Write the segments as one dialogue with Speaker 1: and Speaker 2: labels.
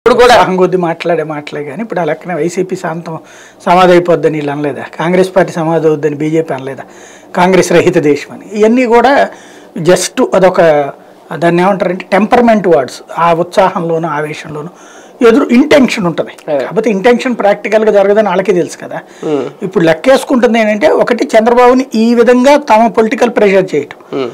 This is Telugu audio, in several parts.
Speaker 1: ఇప్పుడు కూడా
Speaker 2: ఉత్సాహం కొద్ది మాట్లాడే మాటలే కానీ ఇప్పుడు ఆ లెక్కన వైసీపీ శాంతం సమాధి అయిపోద్దని వీళ్ళు అనలేదా కాంగ్రెస్ పార్టీ సమాధి అవుద్దని బీజేపీ అనలేదా కాంగ్రెస్ రహిత దేశం అని ఇవన్నీ కూడా జస్ట్ అదొక దాన్ని ఏమంటారంటే టెంపర్మెంట్ వర్డ్స్ ఆ ఉత్సాహంలోనూ ఆవేశంలోనూ ఎదురు ఇంటెన్షన్ ఉంటుంది కాకపోతే ఇంటెన్షన్ ప్రాక్టికల్గా జరగదని వాళ్ళకి తెలుసు కదా ఇప్పుడు లెక్కేసుకుంటుంది ఏంటంటే ఒకటి చంద్రబాబుని ఈ విధంగా తమ పొలిటికల్ ప్రెషర్ చేయటం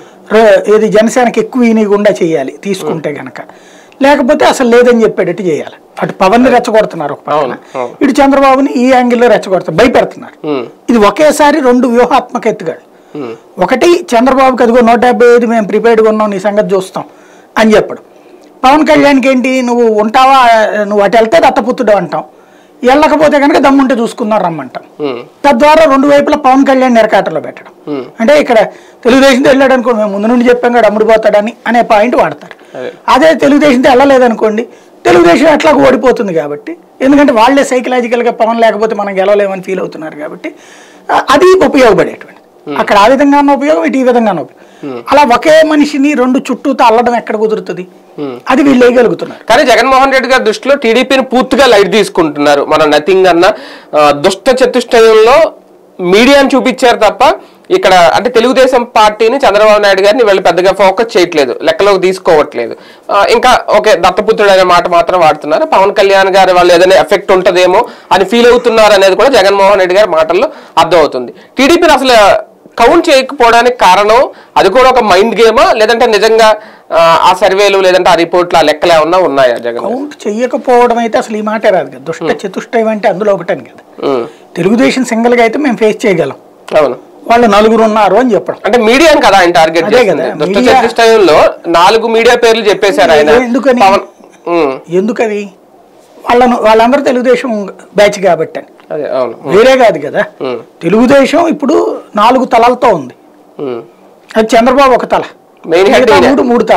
Speaker 2: ర- ఏది జనసేనకి ఎక్కువ ఈయనకుండా చేయాలి తీసుకుంటే గనక లేకపోతే అసలు లేదని చెప్పేటట్టు చేయాలి అటు పవన్ ని రెచ్చగొడుతున్నారు ఒక పక్కన
Speaker 1: అవును.
Speaker 2: ఇటు చంద్రబాబుని ఈ యాంగిల్లో రెచ్చగొడుతున్నారు భయపెడుతున్నారు
Speaker 1: ఉమ్,
Speaker 2: ఇది ఒకేసారి రెండు వ్యూహాత్మక ఎత్తుగాడు
Speaker 1: ఉమ్,
Speaker 2: ఒకటి చంద్రబాబుకి అదిగో నూట డెబ్బై ఐదు మేము ప్రిపేర్డ్గా ఉన్నాం నీ సంగతి చూస్తాం అని చెప్పడం పవన్ కళ్యాణ్కి ఏంటి నువ్వు ఉంటావా నువ్వు అటు వెళ్తే దత్తపుత్రుడు అంటాం వెళ్ళకపోతే కనుక దమ్ముంటే చూసుకుందాం రమ్మంటాం
Speaker 1: ఉమ్,
Speaker 2: తద్వారా రెండు వైపులా పవన్ కళ్యాణ్ నిరకాటలో పెట్టడం
Speaker 1: ఉమ్.
Speaker 2: అంటే ఇక్కడ తెలుగుదేశంతో వెళ్ళాడు అనుకోండి మేము ముందు నుండి చెప్పాం కదా అమ్ముడుపోతాడని అనే పాయింట్ వాడతారు
Speaker 1: అదే.
Speaker 2: అదే తెలుగుదేశంతో వెళ్ళలేదనుకోండి తెలుగుదేశం ఎట్లా ఓడిపోతుంది కాబట్టి ఎందుకంటే వాళ్ళే సైకలాజికల్గా పవన్ లేకపోతే మనం గెలవలేమని ఫీల్ అవుతున్నారు కాబట్టి ఆ, అది ఉపయోగపడేటువంటి అక్కడ ఆ విధంగానూ ఉపయోగం ఇటు ఈ విధంగానూ ఉపయోగం అలా ఒకే మనిషిని రెండు చుట్టూతో అల్లడం ఎక్కడ కుదురుతుంది అది వీళ్ళు వేయగలుగుతున్నారు
Speaker 1: కానీ జగన్మోహన్ రెడ్డి గారి దృష్టిలో టీడీపీని పూర్తిగా లైట్ తీసుకుంటున్నారు మన నథింగ్ అన్న ఆ, దుష్ట చతుష్టయంలో మీడియాని చూపించారు తప్ప ఇక్కడ అంటే తెలుగుదేశం పార్టీని చంద్రబాబు నాయుడు గారిని వీళ్ళు పెద్దగా ఫోకస్ చేయట్లేదు లెక్కలోకి తీసుకోవట్లేదు ఆ, ఇంకా ఓకే దత్తపుత్రుడు అనే మాట మాత్రం వాడుతున్నారు పవన్ కళ్యాణ్ గారి వాళ్ళు ఏదైనా ఎఫెక్ట్ ఉంటుందేమో అని ఫీల్ అవుతున్నారు అనేది కూడా జగన్మోహన్ రెడ్డి గారి మాటల్లో అర్థమవుతుంది టీడీపీని అసలు కౌంట్ చేయకపోవడానికి కారణం అది కూడా ఒక మైండ్ గేమా లేదంటే నిజంగా ఆ, ఆ సర్వేలు లేదంటే ఆ రిపోర్ట్లు ఆ లెక్కలు ఏమన్నా ఉన్నాయా జగన్
Speaker 2: కౌంట్ చెయ్యకపోవడం అయితే అసలు ఈ మాటే రాదు కదా దుష్ట చతుష్టయం అంటే అందులో ఒకటని కదా
Speaker 1: ఉమ్,
Speaker 2: తెలుగుదేశం సింగిల్గా అయితే మేము ఫేస్ చేయగలం
Speaker 1: అవును
Speaker 2: వాళ్ళు నలుగురు ఉన్నారు అని చెప్పడం
Speaker 1: అంటే మీడియాని కదా ఆయన టార్గెట్
Speaker 2: అదే
Speaker 1: చేసింది
Speaker 2: కదా,
Speaker 1: దుష్ట
Speaker 2: మీడియా-
Speaker 1: చతుష్టయంలో నాలుగు మీడియా పేర్లు చెప్పేశారు ఆయన
Speaker 2: ఎందుకని?
Speaker 1: పవన్ ఉమ్,
Speaker 2: ఎందుకది వాళ్ళను వాళ్ళందరూ తెలుగుదేశం బ్యాచ్ కాబట్టి అని
Speaker 1: అదే అవును
Speaker 2: వేరే కాదు కదా
Speaker 1: ఉమ్,
Speaker 2: తెలుగుదేశం ఇప్పుడు నాలుగు తలలతో ఉంది
Speaker 1: ఉమ్.
Speaker 2: అది చంద్రబాబు ఒక తల
Speaker 1: మెయిన్ హెడ్
Speaker 2: మిగతా
Speaker 1: ఈయనే.
Speaker 2: మూడు మూడు తల